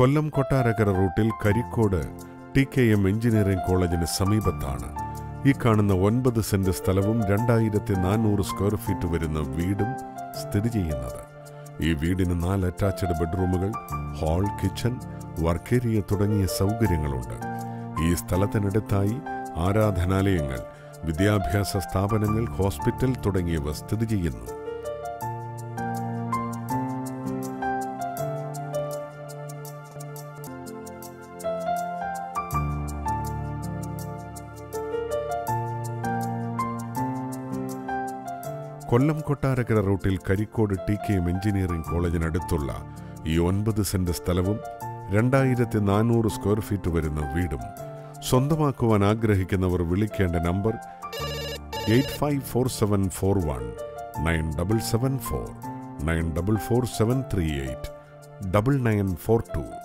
കൊല്ലം കൊട്ടാരക്കര റൂട്ടിൽ Karikode T K M engineering കോളേജിന് സമീപത്താണ് ഈ കാണുന്ന ഒൻപത് സെന്റ് സ്ഥലവും രണ്ടായിരത്തി നാനൂറ് സ്ക്വയർ ഫീറ്റ് വരുന്ന വീടും സ്ഥിതി ചെയ്യുന്നത് ഈ വീടിന് നാല് അറ്റാച്ച്ഡ് ബെഡ്റൂമുകൾ ഹാൾ കിച്ചൺ വർക്ക് ഏരിയ തുടങ്ങിയ സൗകര്യങ്ങളുണ്ട് ഈ സ്ഥലത്തിനടുത്തായി ആരാധനാലയങ്ങൾ വിദ്യാഭ്യാസ സ്ഥാപനങ്ങൾ ഹോസ്പിറ്റൽ തുടങ്ങിയവ സ്ഥിതി ചെയ്യുന്നു കൊല്ലം കൊട്ടാരക്കര റൂട്ടിൽ Karikode T K M engineering കോളേജിനടുത്തുള്ള ഈ ഒൻപത് സെന്റ് സ്ഥലവും രണ്ടായിരത്തി നാനൂറ് സ്ക്വയർ ഫീറ്റ് വരുന്ന വീടും സ്വന്തമാക്കുവാൻ ആഗ്രഹിക്കുന്നവർ വിളിക്കേണ്ട number eight five four seven four one nine double seven four nine double four seven three eight double nine four to